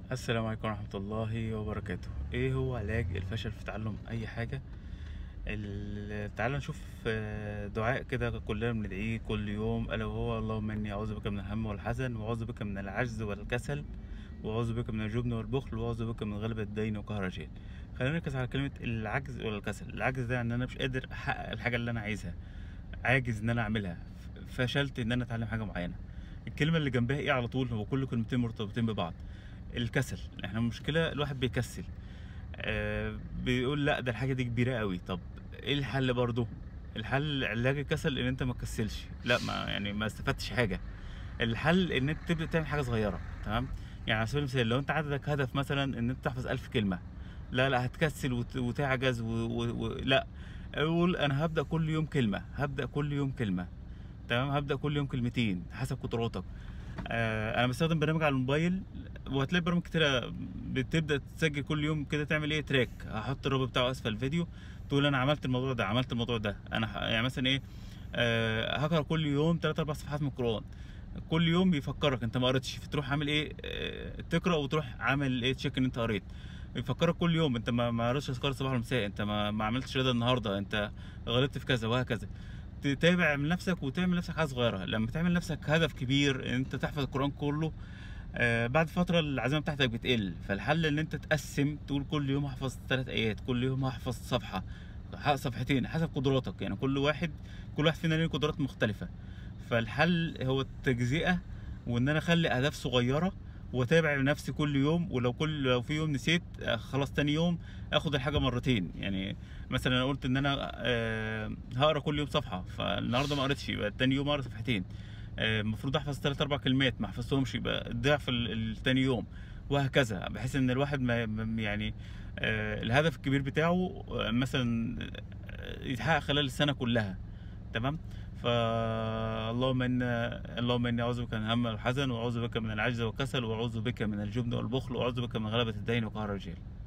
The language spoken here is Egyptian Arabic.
السلام عليكم ورحمة الله وبركاته ايه هو علاج الفشل في تعلم اي حاجة ال- تعال نشوف آه، دعاء كده كلنا بندعيه كل يوم الا وهو اللهم اني اعوذ بك من الهم والحزن واعوذ بك من العجز والكسل واعوذ بك من الجبن والبخل واعوذ بك من غلبة الدين وقهر الرجال خلينا نركز على كلمة العجز والكسل العجز ده ان انا مش قادر احقق الحاجة اللي انا عايزها عاجز ان انا اعملها ف- فشلت ان انا اتعلم حاجة معينة الكلمة اللي جنبها ايه على طول هو كل كلمتين مرتبطين ببعض الكسل احنا المشكله الواحد بيكسل آه بيقول لا ده الحاجه دي كبيره قوي طب ايه الحل برضو الحل علاج الكسل ان انت ما تكسلش لا ما يعني ما استفدتش حاجه الحل ان انت تبدا تعمل حاجه صغيره تمام يعني على سبيل المثال لو انت عندك هدف مثلا ان انت تحفظ ألف كلمه لا لا هتكسل وت- وتعجز و... و... و... لا قول انا هبدا كل يوم كلمه هبدا كل يوم كلمه تمام هبدا كل يوم كلمتين حسب قدراتك آه انا بستخدم برنامج على الموبايل وهتلاقي برامج كتيرة بتبدا تسجل كل يوم كده تعمل ايه تراك هحط الرابط بتاعه اسفل الفيديو تقول انا عملت الموضوع ده عملت الموضوع ده انا ح- يعني مثلا ايه آه هقرا كل يوم 3 4 صفحات من القران كل يوم بيفكرك انت ما قريتش فتروح عامل ايه آه تقرا وتروح عامل ايه تشيك ان انت قريت بيفكرك كل يوم انت ما ما قريتش اذكار الصباح والمساء انت ما, ما عملتش رياضه النهارده انت غلطت في كذا وهكذا تتابع من نفسك وتعمل لنفسك حاجه صغيره لما تعمل لنفسك هدف كبير ان انت تحفظ القران كله آه بعد فتره العزيمه بتاعتك بتقل فالحل ان انت تقسم تقول كل يوم هحفظ ثلاث ايات كل يوم هحفظ صفحه ح- صفحتين حسب قدراتك يعني كل واحد كل واحد فينا ليه قدرات مختلفه فالحل هو التجزئه وان انا اخلي اهداف صغيره واتابع نفسي كل يوم ولو كل لو في يوم نسيت آه، خلاص تاني يوم اخد الحاجه مرتين يعني مثلا انا قلت ان انا آه، هقرا كل يوم صفحه فالنهارده ما قريتش يبقى تاني يوم اقرا صفحتين آه، المفروض احفظ ثلاث اربع كلمات ما حفظتهمش يبقى ضعف ال- التاني يوم وهكذا بحيث ان الواحد ما ما- يعني آه، الهدف الكبير بتاعه آه، مثلا آه، يتحقق خلال السنه كلها تمام فاللهم ان اللهم اني اعوذ بك من الهم والحزن واعوذ بك من العجز والكسل واعوذ بك من الجبن والبخل واعوذ بك من غلبة الدين وقهر الرجال